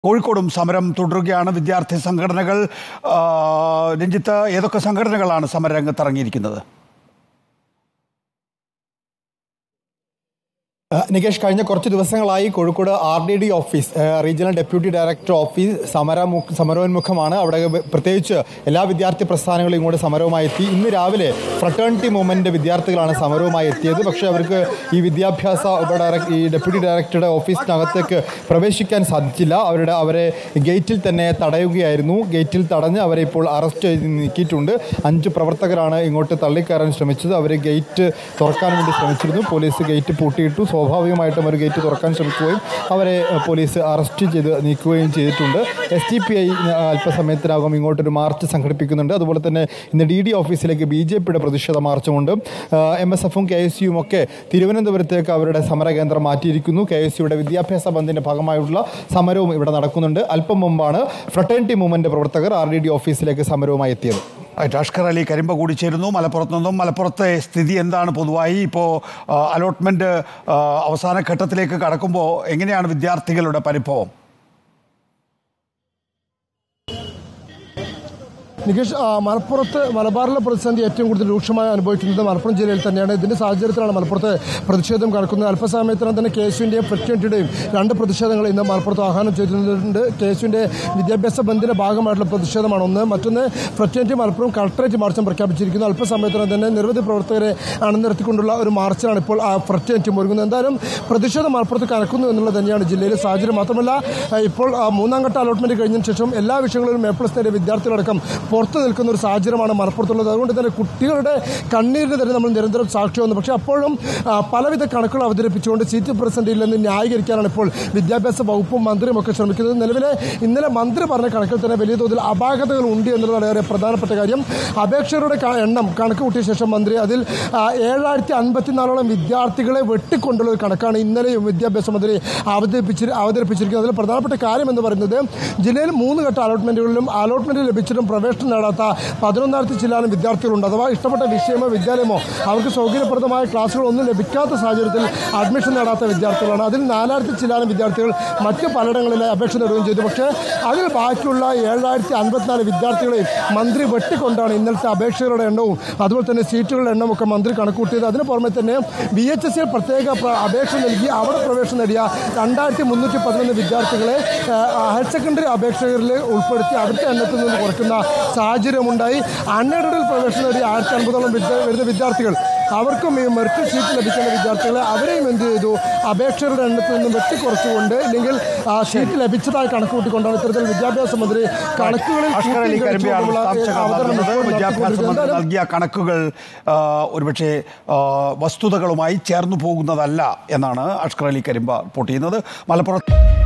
കോഴിക്കോടും സമരം തുടരുകയാണ് വിദ്യാർത്ഥി സംഘടനകൾ ആ, രഞ്ജിത്ത് ഏതൊക്കെ സംഘടനകളാണ് സമരരംഗത്തിറങ്ങിയിരിക്കുന്നത് ഏഹ് നികേഷ് കഴിഞ്ഞ കുറച്ച് ദിവസങ്ങളായി Kozhikode R D D office ഏഹ് റീജിയണൽ ഡെപ്യൂട്ടി ഡയറക്ടർ ഓഫീസ് സമരമു സമരോന്മുഖമാണ് അവിടെ വ- പ്രത്യേകിച്ച് എല്ലാ വിദ്യാർത്ഥി പ്രസ്ഥാനങ്ങളും ഇങ്ങോട്ട് സമരവുമായി എത്തി ഇന്ന് രാവിലെ ഫ്രട്ടേണിറ്റി മൂവ്മെൻറ്റ് വിദ്യാർത്ഥികളാണ് സമരവുമായി എത്തിയത് പക്ഷേ അവർക്ക് ഈ വിദ്യാഭ്യാസ ഉപഡയറക്ട് ഈ ഡെപ്യൂട്ടി ഡയറക്ടറുടെ ഓഫീസിനകത്തേക്ക് പ്രവേശിക്കാൻ സാധിച്ചില്ല അവരുടെ അവരെ ഗേറ്റിൽ തന്നെ തടയുകയായിരുന്നു ഗേറ്റിൽ തടഞ്ഞ് അവരെ ഇപ്പോൾ അറസ്റ്റ് ചെയ്ത് നീക്കിയിട്ടുണ്ട് അഞ്ച് പ്രവർത്തകരാണ് ഇങ്ങോട്ട് തള്ളിക്കയറാൻ ശ്രമിച്ചത് അവർ ഗേറ്റ് തുറക്കാൻ വേണ്ടി ശ്രമിച്ചിരുന്നു പോലീസ് ഗേറ്റ് പൂട്ടിയിട്ടു സ്വാഭാവികമായിട്ടും അവർ ഗേറ്റ് തുറക്കാൻ ശ്രമിക്കുകയും അവരെ ഏഹ്, പോലീസ് അറസ്റ്റ് ചെയ്ത് നീക്കുകയും ചെയ്തിട്ടുണ്ട് എസ് ടി പി ഐ അല്പസമയത്തിനകം ഇങ്ങോട്ടൊരു മാർച്ച് സംഘടിപ്പിക്കുന്നുണ്ട് അതുപോലെ തന്നെ ഇന്ന് ഡി ഡി ഓഫീസിലേക്ക് ബി ജെ പിയുടെ പ്രതിഷേധ മാർച്ചുമുണ്ട് എം എസ് എഫും കെ എസ് യുവും ഒക്കെ തിരുവനന്തപുരത്തേക്ക് അവരുടെ സമരകേന്ദ്രം മാറ്റിയിരിക്കുന്നു കെ എസ് യുടെ വിദ്യാഭ്യാസ ബന്ദിൻ്റെ ഭാഗമായിട്ടുള്ള സമരവും ഇവിടെ നടക്കുന്നുണ്ട് അല്പം മുമ്പാണ് ഫ്രട്ടേണിറ്റി മൂവ്മെൻറ്റ് പ്രവർത്തകർ ആർ ഡി ഡി ഓഫീസിലേക്ക് സമരവുമായി എത്തിയത് റൈറ്റ്, അഷ്കർ അലി കരിമ്പ കൂടി ചേരുന്നു മലപ്പുറത്ത് നിന്നും മലപ്പുറത്തെ സ്ഥിതി എന്താണ് പൊതുവായി ഇപ്പോൾ അലോട്ട്മെൻറ്റ് അവസാന ഘട്ടത്തിലേക്ക് കടക്കുമ്പോൾ എങ്ങനെയാണ് വിദ്യാർത്ഥികളുടെ പരിഭവം നികേഷ് ആ, മലപ്പുറത്ത് മലബാറിലെ പ്രതിസന്ധി ഏറ്റവും കൂടുതൽ രൂക്ഷമായി അനുഭവിക്കുന്നത് മലപ്പുറം ജില്ലയിൽ തന്നെയാണ് ഇതിന്റെ സാഹചര്യത്തിലാണ് മലപ്പുറത്ത് പ്രതിഷേധം കടക്കുന്നത് അല്പസമയത്തിനും തന്നെ കെ എസുവിൻ്റെയും ഫ്രക്റ്റിൻ്റെയും രണ്ട് പ്രതിഷേധങ്ങൾ ഇന്ന് മലപ്പുറത്ത് ആഹ്വാനം ചെയ്തിട്ടുണ്ട് കെ എസുവിൻ്റെ വിദ്യാഭ്യാസ ബന്ദിന്റെ ഭാഗമായിട്ടുള്ള പ്രതിഷേധമാണ് ഒന്ന് മറ്റൊന്ന് ഫ്രക്റ്റിൻ്റെ മലപ്പുറം കളക്ടറേറ്റ് മാർച്ചും പ്രഖ്യാപിച്ചിരിക്കുന്നു അല്പസമയത്തിനും തന്നെ നിരവധി പ്രവർത്തകരെ അണിനിരത്തിക്കൊണ്ടുള്ള ഒരു മാർച്ചിലാണ് ഇപ്പോൾ ആ ഫ്രക്റ്റിൻ്റ് ഒരുങ്ങുന്നത് എന്തായാലും പ്രതിഷേധം മലപ്പുറത്ത് കനക്കുന്നു എന്നുള്ളത് തന്നെയാണ് ജില്ലയിലെ സാഹചര്യം മാത്രമല്ല ആ, ഇപ്പോൾ ആ, മൂന്നാം ഘട്ട അലോട്ട്മെന്റ് കഴിഞ്ഞതിന് ശേഷം എല്ലാ വിഷയങ്ങളിലും എ പ്ലസ് നേടിയ വിദ്യാർത്ഥികളടക്കം പുറത്തു നിൽക്കുന്ന ഒരു സാഹചര്യമാണ് മലപ്പുറത്തുള്ളത് അതുകൊണ്ട് തന്നെ കുട്ടികളുടെ കണ്ണീരിന് തന്നെ നമ്മൾ നിരന്തരം സാക്ഷിയാവുന്നു പക്ഷേ അപ്പോഴും ആ, പലവിധ കണക്കുകൾ അവതരിപ്പിച്ചുകൊണ്ട് സീറ്റ് പ്രസിഡന്റ് ഇല്ലെന്ന് ന്യായീകരിക്കാനാണ് ഇപ്പോൾ വിദ്യാഭ്യാസ വകുപ്പും മന്ത്രിയും ഒക്കെ ശ്രമിക്കുന്നത് നിലവിലെ ഇന്നലെ മന്ത്രി പറഞ്ഞ കണക്കിൽ തന്നെ വലിയ തോതിൽ അപാകതകൾ ഉണ്ട് എന്നുള്ളതാണ് ഏറെ പ്രധാനപ്പെട്ട കാര്യം അപേക്ഷകരുടെ ക- എണ്ണം കണക്ക് കൂട്ടിയ ശേഷം മന്ത്രി അതിൽ ആ, ഏഴായിരത്തി അൻപത്തിനാലോളം വിദ്യാർത്ഥികളെ വെട്ടിക്കൊണ്ടുള്ള ഒരു കണക്കാണ് ഇന്നലെയും വിദ്യാഭ്യാസ മന്ത്രി അവതരിപ്പിച്ചി അവതരിപ്പിച്ചിരിക്കുന്നത് അതിൽ പ്രധാനപ്പെട്ട കാര്യം എന്ന് പറയുന്നത് ജില്ലയിൽ മൂന്ന് ഘട്ട അലോട്ട്മെന്റുകളിലും അലോട്ട്മെന്റ് ലഭിച്ചിട്ടും പ്രവേശനം നേടാത്ത പതിനൊന്നായിരത്തി ചില്ലാനും വിദ്യാർത്ഥികളുണ്ട് അഥവാ ഇഷ്ടപ്പെട്ട വിഷയമോ വിദ്യാലയമോ അവർക്ക് സൗകര്യപ്രദമായ ക്ലാസ്സുകളൊന്നും ലഭിക്കാത്ത സാഹചര്യത്തിൽ അഡ്മിഷൻ നേടാത്ത വിദ്യാർത്ഥികളാണ് അതിൽ നാലായിരത്തി ചില്ലാനും വിദ്യാർത്ഥികൾ മറ്റ് പലയിടങ്ങളിലെ അപേക്ഷ നേടുകയും ചെയ്തു പക്ഷേ അതിൽ ബാക്കിയുള്ള ഏഴായിരത്തി അൻപത്തിനാല് വിദ്യാർത്ഥികളെയും മന്ത്രി വെട്ടിക്കൊണ്ടാണ് ഇന്നലത്തെ അപേക്ഷകരുടെ എണ്ണവും അതുപോലെ തന്നെ സീറ്റുകളുടെ എണ്ണവും ഒക്കെ മന്ത്രി കണക്കൂട്ടിയത് അതിന് പുറമെ തന്നെ ബി എച്ച് എസ് സിയിൽ പ്രത്യേക പ്ര- അപേക്ഷ നൽകി അവിടെ പ്രവേശനം നേടിയ രണ്ടായിരത്തി മുന്നൂറ്റി പതിനൊന്ന് വിദ്യാർത്ഥികളെ ആ, ഹയർ സെക്കൻഡറി അപേക്ഷകരിൽ ഉൾപ്പെടുത്തി അവിടുത്തെ എണ്ണത്തിൽ നിന്ന് കുറയ്ക്കുന്ന സാഹചര്യമുണ്ടായി അൺഎയ്ഡഡിൽ പ്രവേശനം നേടിയ ആയിരത്തി അൻപതോളം വിദ്യ- വരുന്ന വിദ്യാർത്ഥികൾ അവർക്കും ഈ മെറിറ്റ് സീറ്റ് ലഭിക്കേണ്ട വിദ്യാർത്ഥികളെ അവരെയും എന്ത് ചെയ്തു അപേക്ഷകരുടെ എണ്ണത്തിൽ നിന്നും വെട്ടിക്കുറച്ചുകൊണ്ട് ഇല്ലെങ്കിൽ ആ സീറ്റ് ലഭിച്ചതായി കണക്ക് കൂട്ടിക്കൊണ്ടാണ് ഇത്തരത്തിൽ വിദ്യാഭ്യാസ മന്ത്രി കണക്കുകളിൽ അഷ്കർ അലി കൂട്ടി കരിമ്പയാണ് വെച്ചുകൊണ്ടുള്ള വിശദാംശങ്ങൾ അവതരണം നൽകുന്നത് ഇപ്പോൾ വിദ്യാഭ്യാസ മന്ത്രി നടത്തിക്കൊണ്ടിരിക്കുന്നത്. നൽകിയ കണക്കുകൾ ആ, ഒരുപക്ഷെ ആ, വസ്തുതകളുമായി ചേർന്നു പോകുന്നതല്ല എന്നാണ് അഷ്കർ അലി കരിമ്പ റിപ്പോർട്ട് ചെയ്യുന്നത് മലപ്പുറത്ത്